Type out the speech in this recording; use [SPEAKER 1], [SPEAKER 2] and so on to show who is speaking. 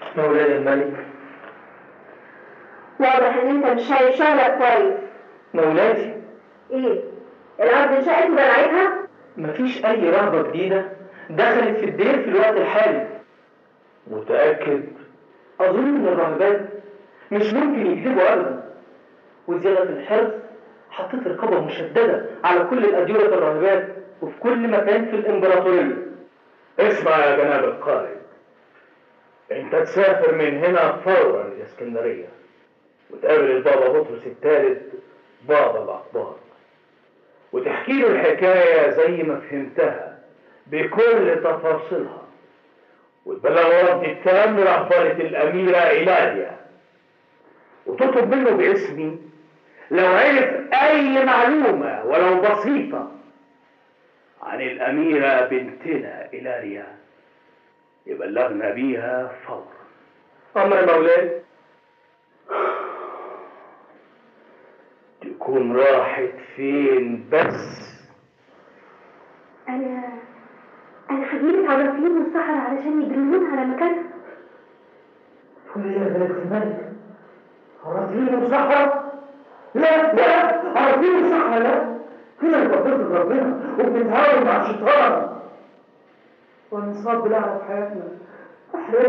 [SPEAKER 1] مولاي الملك
[SPEAKER 2] واضح ان انت مش شايف شغلك كويس
[SPEAKER 1] مولاتي
[SPEAKER 2] ايه الارض انشقت وبلعتها
[SPEAKER 1] مفيش أي رهبة جديدة دخلت في الدير في الوقت الحالي
[SPEAKER 3] متأكد
[SPEAKER 1] أظن إن الراهبات مش ممكن يكذبوا أبدا وزيادة الحرص حطيت رقابة مشددة على كل الأديرة الراهبات وفي كل مكان في الإمبراطورية
[SPEAKER 3] اسمع يا جناب القائد انت تسافر من هنا فورا الاسكندرية وتقابل البابا بطرس الثالث بابا الأقباط وتحكي له الحكاية زي ما فهمتها بكل تفاصيلها وتبلغ رد التام لرهبنة الأميرة إيلاليا وتطلب منه باسمي لو عرف أي معلومة ولو بسيطة عن الأميرة بنتنا إيلاليا يبلغنا بيها فورا
[SPEAKER 1] أمر مولاي
[SPEAKER 3] تكون راحت فين بس
[SPEAKER 2] انا انا هجيلك عرافين من الصحراء علشان يجرمون على مكانها
[SPEAKER 1] وليه يا بلد الملك عرفين مصحرة لا لا عرفين مصحرة لا هنا بقدرة ربنا وبنتعاون مع الشيطان ونصاب بالله في حياتنا احرقنا